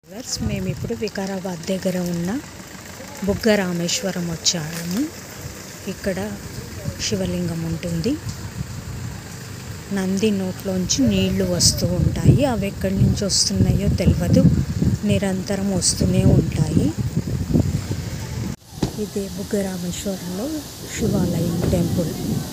viewers మేము ఇప్పుడు వికారాబాద్ దగ్గర ఉన్న బుగ్గ రామేశ్వరం వచ్చాము ఇక్కడ శివలింగం ఉంటుంది నంది నోట్లోంచి నీళ్లు వస్తూ ఉంటాయి అవి ఎక్కడి నుంచి వస్తున్నాయో తెలియదు నిరంతరం వస్తూనే ఉంటాయి ఇదే బుగ్గ రామేశ్వరంలో శివాలయం టెంపుల్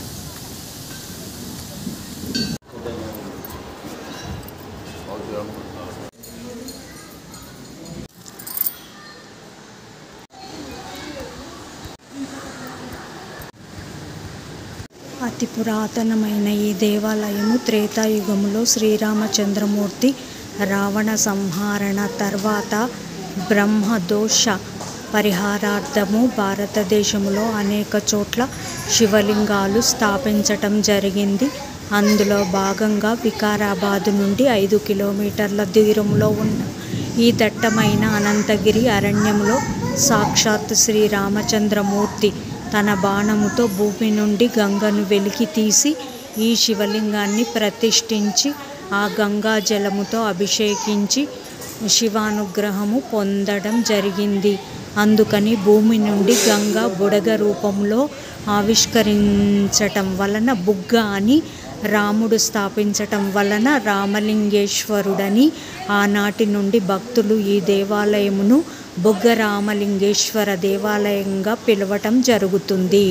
అతి పురాతనమైన ఈ దేవాలయము త్రేతాయుగములో శ్రీరామచంద్రమూర్తి రావణ సంహరణ తర్వాత బ్రహ్మదోష పరిహారార్థము భారతదేశంలో అనేక చోట్ల శివలింగాలు స్థాపించటం జరిగింది అందులో భాగంగా వికారాబాద్ నుండి ఐదు కిలోమీటర్ల దూరంలో ఉన్న ఈ దట్టమైన అనంతగిరి అరణ్యంలో సాక్షాత్ శ్రీరామచంద్రమూర్తి తన బాణముతో భూమి నుండి గంగను వెలికి తీసి ఈ శివలింగాన్ని ప్రతిష్ఠించి ఆ గంగా జలముతో అభిషేకించి శివానుగ్రహము పొందడం జరిగింది అందుకని భూమి నుండి గంగ బుడగ రూపంలో ఆవిష్కరించటం వలన బుగ్గ అని రాముడు స్థాపించటం వలన రామలింగేశ్వరుడని ఆనాటి నుండి భక్తులు ఈ దేవాలయమును బుగ్గ రామలింగేశ్వర దేవాలయంగా పిలవటం జరుగుతుంది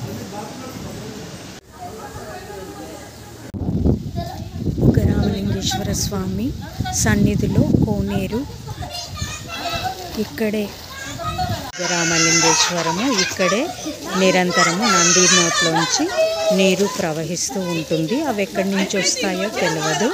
బుగ్గ రామలింగేశ్వర స్వామి సన్నిధిలో కోనేరు ఇక్కడే రామలింగేశ్వరము ఇక్కడే నిరంతరము నంది నోట్లోంచి నీరు ప్రవహిస్తూ ఉంటుంది అవి ఎక్కడి నుంచి వస్తాయో తెలియదు